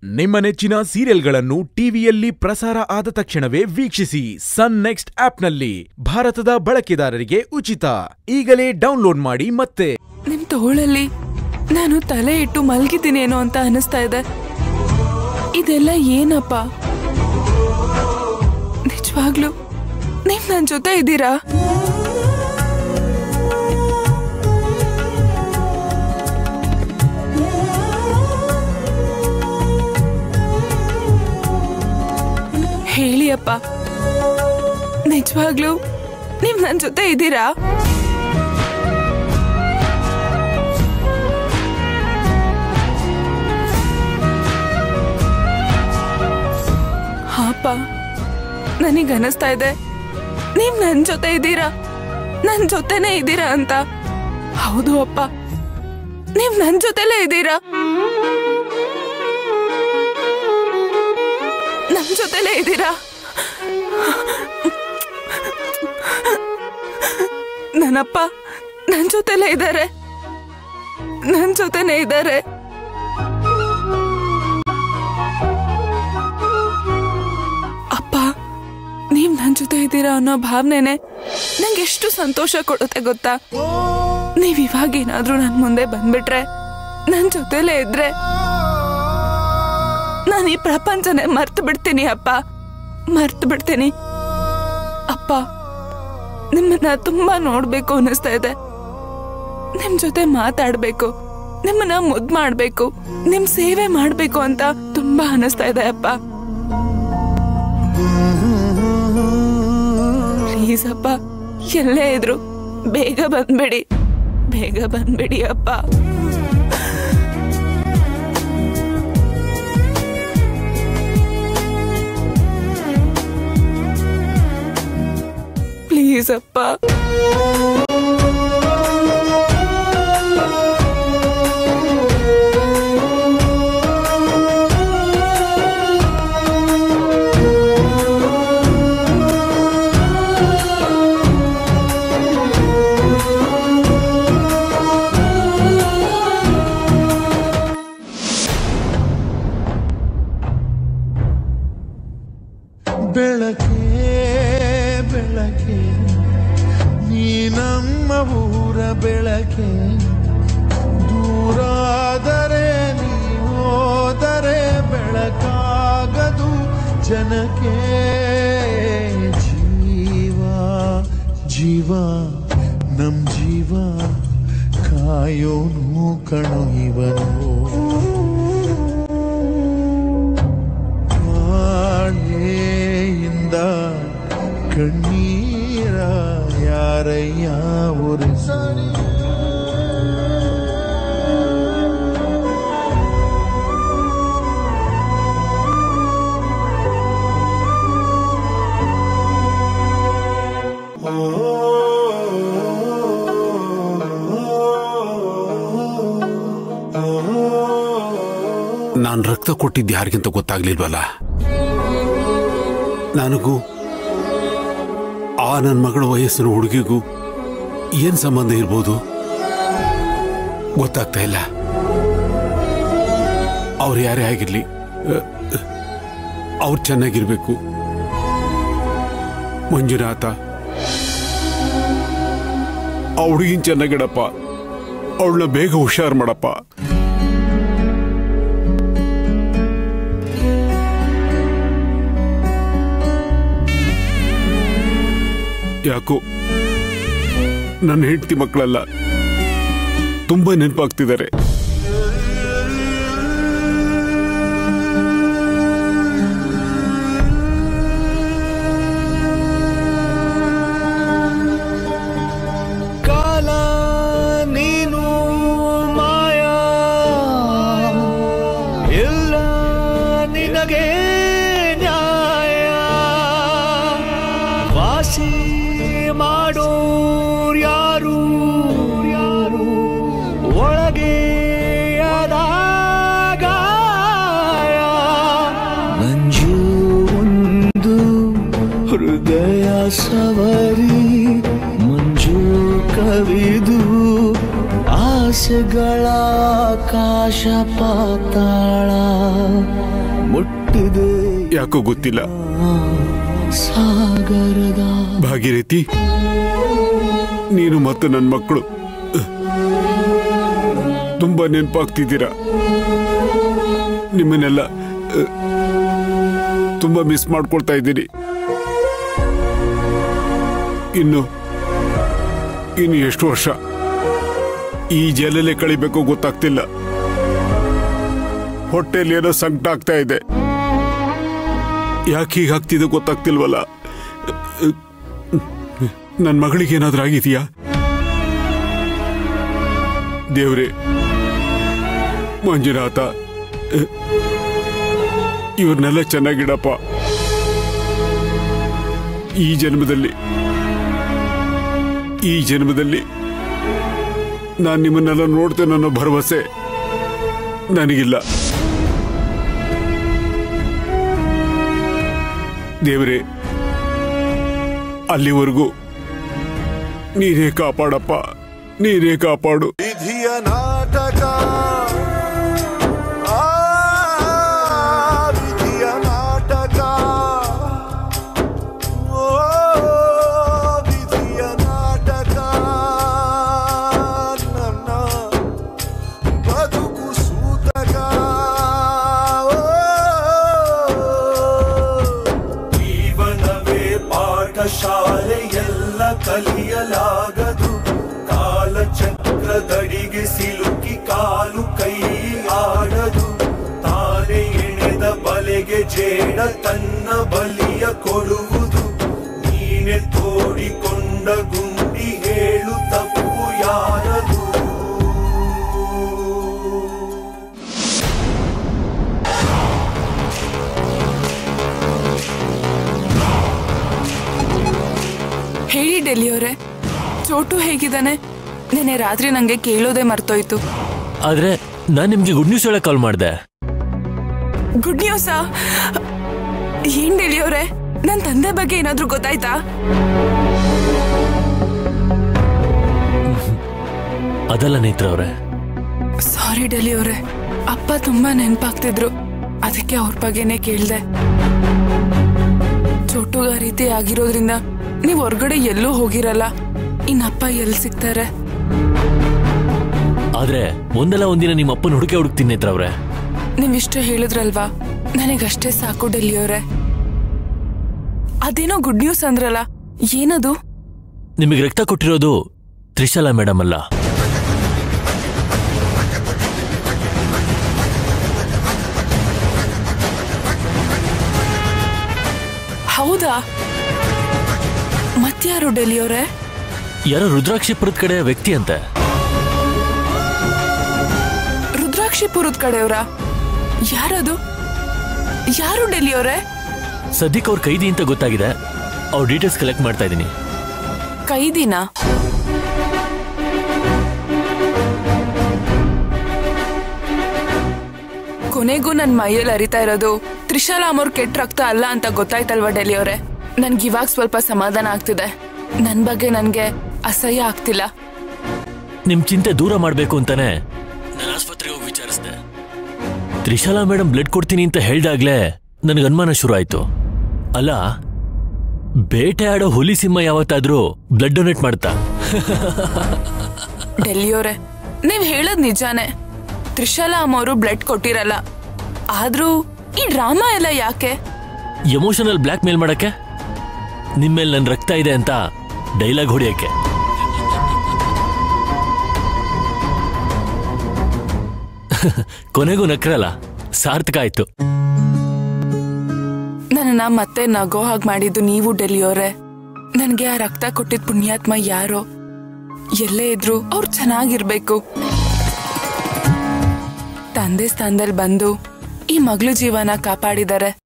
ನಿಮ್ಮ ನೆಚ್ಚಿನ ಸೀರಿಯಲ್ಗಳನ್ನು ಟಿವಿಯಲ್ಲಿ ಪ್ರಸಾರ ಆದ ತಕ್ಷಣವೇ ವೀಕ್ಷಿಸಿ ಸನ್ ನೆಕ್ಸ್ಟ್ ಆಪ್ನಲ್ಲಿ ಭಾರತದ ಬಳಕೆದಾರರಿಗೆ ಉಚಿತ ಈಗಲೇ ಡೌನ್ಲೋಡ್ ಮಾಡಿ ಮತ್ತೆ ನಿಮ್ ತೋಳಲ್ಲಿ ನಾನು ತಲೆ ಇಟ್ಟು ಮಲ್ಗಿದ್ದೀನೇನೋ ಅಂತ ಅನಿಸ್ತಾ ಇದೆ ಇದೆಲ್ಲ ಏನಪ್ಪ ನಿಜವಾಗ್ಲು ನೀವ್ ನನ್ ಜೊತೆ ಇದ್ದೀರಾ ಹೇಳಿ ಅಪ್ಪ ನಿಜವಾಗ್ಲು ನೀವ್ ನನ್ ಜೊತೆ ಇದ್ದೀರಾ ಹಾಪ ನನಗೆ ಅನಿಸ್ತಾ ಇದೆ ನೀವ್ ನನ್ ಜೊತೆ ಇದ್ದೀರಾ ನನ್ ಜೊತೆನೇ ಇದ್ದೀರಾ ಅಂತ ಹೌದು ಅಪ್ಪ ನೀವ್ ನನ್ ಜೊತೆಲೇ ಇದ್ದೀರಾ ನನ್ ಜೊತೆಲೇ ಇದ್ದೀರಾ ನನ್ನಪ್ಪ ನನ್ ಜೊತೆಲೇ ಇದ್ದಾರೆ ನನ್ ಜೊತೆನೇ ಇದ್ದಾರೆ ಅಪ್ಪ ನೀವ್ ನನ್ ಜೊತೆ ಇದ್ದೀರಾ ಅನ್ನೋ ಭಾವನೆನೆ ನಂಗೆ ಎಷ್ಟು ಸಂತೋಷ ಕೊಡುತ್ತೆ ಗೊತ್ತಾ ನೀವ್ ಇವಾಗ ಏನಾದ್ರೂ ನನ್ ಮುಂದೆ ಬಂದ್ಬಿಟ್ರೆ ನನ್ ಜೊತೆಲೇ ಇದ್ರೆ ನಾನು ಈ ಪ್ರಪಂಚನೇ ಮರ್ತು ಬಿಡ್ತೀನಿ ಅಪ್ಪ ಮರ್ತು ಬಿಡ್ತೀನಿ ಅಪ್ಪ ನಿಮ್ಮನ್ನ ತುಂಬಾ ನೋಡ್ಬೇಕು ಅನ್ನಿಸ್ತಾ ಇದೆ ನಿಮ್ ಜೊತೆ ಮಾತಾಡ್ಬೇಕು ನಿಮ್ಮನ್ನ ಮುದ್ ಮಾಡ್ಬೇಕು ನಿಮ್ ಸೇವೆ ಮಾಡ್ಬೇಕು ಅಂತ ತುಂಬಾ ಅನಿಸ್ತಾ ಇದೆ ಅಪ್ಪ ಪ್ಲೀಸ್ ಅಪ್ಪ ಎಲ್ಲೇ ಇದ್ರು ಬೇಗ ಬಂದ್ಬಿಡಿ ಬೇಗ ಬಂದ್ಬಿಡಿ ಅಪ್ಪ ಪ್ಲೀಸ್ ಅಪ್ಪ ಬೆಳಕೆ ಬೆಳಕೆ ನೀ ನಮ್ಮ ಊರ ಬೆಳಕೆ ದೂರಾದರೆ ನೀ ಹೋದರೆ ಬೆಳಕಾಗದು ಜನಕ್ಕೆ ಜೀವ ಜೀವ ನಮ್ ಜೀವ ಕಾಯೋನು ಕಣು ಇವನು ಬಾಳೆಯಿಂದ ಕಣ್ಣೀರ ಯಾರಯ್ಯ ಒರೆಸಲಿ ನಾನು ರಕ್ತ ಕೊಟ್ಟಿದ್ದು ಯಾರಿಗಿಂತ ಗೊತ್ತಾಗ್ಲಿಲ್ವಲ್ಲ ನನಗೂ ಆ ನನ್ನ ಮಗಳ ವಯಸ್ಸಿನ ಹುಡುಗಿಗೂ ಏನ್ ಸಂಬಂಧ ಇರ್ಬೋದು ಗೊತ್ತಾಗ್ತಾ ಇಲ್ಲ ಅವ್ರು ಯಾರೇ ಆಗಿರ್ಲಿ ಅವ್ರು ಚೆನ್ನಾಗಿರ್ಬೇಕು ಮಂಜುನಾಥ ಆ ಹುಡುಗಿನ ಚೆನ್ನಾಗಿಡಪ್ಪ ಅವಳನ್ನ ಬೇಗ ಹುಷಾರು ಮಾಡಪ್ಪ ಯಾಕೋ ನನ್ನ ಹೆಂಡತಿ ಮಕ್ಕಳೆಲ್ಲ ತುಂಬಾ ನೆನಪಾಗ್ತಿದ್ದಾರೆ ಕಾಲ ನೀನು ಮಾಯಾ ಎಲ್ಲ ನಿನಗೆ ನ್ಯಾಯ ವಾಸಿ ಮಾಡೋರ್ ಯಾರು ಯಾರು ಒಳಗೆ ಅದಾಗ ಮಂಜು ಒಂದು ಹೃದಯ ಸವರಿ ಮಂಜು ಕವಿದು ಆಸೆಗಳ ಆಕಾಶ ಪಾತಾಳ ಮುಟ್ಟಿದೆ ಯಾಕೋ ಗೊತ್ತಿಲ್ಲ ಸಾಗರದ ಭಾಗೀರಥಿ ನೀನು ಮತ್ತು ನನ್ನ ಮಕ್ಕಳು ತುಂಬಾ ನೆನಪಾಗ್ತಿದ್ದೀರಾ ನಿಮ್ಮನ್ನೆಲ್ಲ ಅಹ್, ತುಂಬಾ ಮಿಸ್ ಮಾಡ್ಕೊಳ್ತಾ ಇದ್ದೀನಿ ಇನ್ನು ಇನ್ನು ಎಷ್ಟು ವರ್ಷ ಈ ಜೈಲಲ್ಲೇ ಕಳಿಬೇಕು ಗೊತ್ತಾಗ್ತಿಲ್ಲ ಹೊಟ್ಟೆಯಲ್ಲಿ ಏನೋ ಸಂಕಟ ಆಗ್ತಾ ಇದೆ ಯಾಕೆ ಹೀಗಾಗ್ತಿದೆ ಗೊತ್ತಾಗ್ತಿಲ್ವಲ್ಲ ನನ್ನ ಮಗಳಿಗೆ ಏನಾದ್ರೂ ಆಗಿದೆಯಾ ದೇವ್ರೆ ಮಂಜುನಾಥ ಅಹ್, ಇವ್ರನ್ನೆಲ್ಲ ಚೆನ್ನಾಗಿಡಪ್ಪ ಈ ಜನ್ಮದಲ್ಲಿ ಈ ಜನ್ಮದಲ್ಲಿ ನಾನು ನಿಮ್ಮನ್ನೆಲ್ಲ ನೋಡ್ತೇನೆ ಅನ್ನೋ ಭರವಸೆ ನನಗಿಲ್ಲ ದೇವರೇ ಅಲ್ಲಿವರೆಗೂ ನೀನೇ ಕಾಪಾಡಪ್ಪ ನೀನೇ ಕಾಪಾಡು ವಿಧಿಯ ನಾಟಕ ಆ, ವಿಧಿಯ ನಾಟಕ ಓ, ವಿಧಿಯ ನಾಟಕ ನನ್ನ ಬದುಕು ಸೂತಕ ಓ, ಜೀವನವೇ ಪಾಠಶಾಲೆ ಎಲ್ಲ ಕಲಿಯಲಾಗದು ಕಾಲಚಕ್ರದಡಿಗೆ ಸಿಲುಕಿ ಕಾಲು ಕೈ ಆಡದು ತಾನೇ ಎಣೆದ ಬಲೆಗೆ ಜೇಡ ತನ್ನ ಬಲಿಯ ಕೊಡುವುದು ನೀನೆ ತೋಡಿಕೊಂಡ ಗುಂಡಿ ಹೇಳು ತಪ್ಪು ಯಾರದು ಹೇಳಿ ಡೆಲಿಯವರೇ ಚೋಟು ಹೇಗಿದ್ದಾನೆ ನೆನೆ ರಾತ್ರಿ ನಂಗೆ ಕೇಳೋದೇ ಮರ್ತೋಯ್ತು ಆದ್ರೆ ನಾನ್ ನಿಮ್ಗೆ ಗುಡ್ ನ್ಯೂಸ್ ಹೇಳಕ್ ಕಾಲ್ ಮಾಡ್ದೆ ಗುಡ್ ನ್ಯೂಸಾ ಏನ್ ಡೆಲಿಯವರೇ ನನ್ ತಂದೆ ಬಗ್ಗೆ ಏನಾದ್ರೂ ಗೊತ್ತಾಯ್ತಾ ಅದಲ್ಲ ನೇತ್ರ ಅವ್ರೆ ಸಾರಿ ಡೆಲಿಯವರೇ ಅಪ್ಪ ತುಂಬಾ ನೆನ್ಪಾಗ್ತಿದ್ರು ಅದಕ್ಕೆ ಅವ್ರ ಬಗ್ಗೆನೇ ಕೇಳ್ದೆ ಚೋಟುಗ ರೀತಿ ಆಗಿರೋದ್ರಿಂದ ನೀವ್ ಹೊರ್ಗಡೆ ಎಲ್ಲೂ ಹೋಗಿರಲ್ಲ ಇನ್ನಪ್ಪ ಎಲ್ಲಿ ಸಿಗ್ತಾರೆ ಆದ್ರೆ ಒಂದಲ್ಲ ಒಂದಿನ ನಿಮ್ಮ ಅಪ್ಪನ ಹುಡುಕೆ ಹುಡುಕ್ತೀನಿ ನೇತ್ರ ಅವ್ರೆ ನೀವಿಷ್ಟು ಹೇಳಿದ್ರಲ್ವಾ ನನಗಷ್ಟೇ ಸಾಕು ಡೆಲ್ಲಿಯವರೇ ಅದೇನೋ ಗುಡ್ ನ್ಯೂಸ್ ಅಂದ್ರಲ್ಲ ಏನದು ನಿಮಗೆ ರಕ್ತ ಕೊಟ್ಟಿರೋದು ತ್ರಿಶಾಲಾ ಮೇಡಮ್ ಅಲ್ಲ ಹೌದಾ ಮತ್ಯಾರು ಡೆಲ್ಲಿಯವರೇ ಯಾರೋ ರುದ್ರಾಕ್ಷಿಪುರದ ಕಡೆ ವ್ಯಕ್ತಿ ಅಂತೆ ರುದ್ರಾಕ್ಷಿಪುರದ ಕಡೆಯವರ ಯಾರದು ಯಾರು ಡೆಲ್ಲಿಯವರೇ ಸದ್ಯಕ್ಕೆ ಅವ್ರ ಕೈದಿ ಅಂತ ಗೊತ್ತಾಗಿದೆ ಅವ್ರ ಡೀಟೇಲ್ಸ್ ಕಲೆಕ್ಟ್ ಮಾಡ್ತಾ ಇದ್ದೀನಿ ಕೈದಿನ ಕೊನೆಗೂ ನನ್ ಮೈಯಲ್ಲಿ ಅರಿತಾ ಇರೋದು ತ್ರಿಶಾಲಾ ಅಮೋರ್ ಕೆಟ್ಟ ರಕ್ತ ಅಲ್ಲ ಅಂತ ಗೊತ್ತಾಯ್ತಲ್ವಾ ಡೆಲ್ಲಿಯವರೇ ನನ್ಗೆ ಇವಾಗ ಸ್ವಲ್ಪ ಸಮಾಧಾನ ಆಗ್ತಿದೆ ನನ್ ಬಗ್ಗೆ ನನ್ಗೆ ಅಸಹ್ಯ ಆಗ್ತಿಲ್ಲ ನಿಮ್ ಚಿಂತೆ ದೂರ ಮಾಡ್ಬೇಕು ಅಂತಾನೆ ನಾನು ಆಸ್ಪತ್ರೆಗೆ ಹೋಗಿ ವಿಚಾರಿಸ್ದೆ ತ್ರಿಶಾಲಾ ಮೇಡಮ್ ಬ್ಲಡ್ ಕೊಡ್ತೀನಿ ಅಂತ ಹೇಳ್ದಾಗ್ಲೇ ನನಗೆ ಅನುಮಾನ ಶುರು ಆಯ್ತು ಅಲ್ಲ ಬೇಟೆ ಆಡೋ ಹುಲಿ ಸಿಂಹ ಯಾವತ್ತಾದ್ರೂ ಬ್ಲಡ್ ಡೊನೇಟ್ ಮಾಡ್ತಾ ಡೆಲ್ಲಿಯವರೇ ನೀವ್ ಹೇಳದ್ ನಿಜಾನೇ ತ್ರಿಶಾಲಾ ಅಮ್ಮವರು ಬ್ಲಡ್ ಕೊಟ್ಟಿರಲ್ಲ ಆದ್ರೂ ಈ ಡ್ರಾಮಾ ಎಲ್ಲ ಯಾಕೆ ಎಮೋಷನಲ್ ಬ್ಲ್ಯಾಕ್ ಮೇಲ್ ಮಾಡಕ್ಕೆ ನಿಮ್ಮೇಲೆ ನನ್ನ ರಕ್ತ ಇದೆ ಅಂತ ಡೈಲಾಗ್ ಹೊಡಿಯಕ್ಕೆ ಕೊನೆಗೂ ನಕ್ರಲ್ಲ ಸಾರ್ಥಕ ಆಯ್ತು ನನ್ನನ್ನ ಮತ್ತೆ ನಗೋ ಹಾಗೆ ಮಾಡಿದ್ದು ನೀವು ಡೆಲ್ಲಿಯವರೇ ನನ್ಗೆ ಆ ರಕ್ತ ಕೊಟ್ಟಿದ್ ಪುಣ್ಯಾತ್ಮ ಯಾರೋ ಎಲ್ಲೇ ಇದ್ರು ಅವ್ರು ಚೆನ್ನಾಗಿರ್ಬೇಕು ತಂದೆ ಸ್ಥಾನದಲ್ಲಿ ಬಂದು ಈ ಮಗ್ಳು ಜೀವನ ಕಾಪಾಡಿದ್ದಾರೆ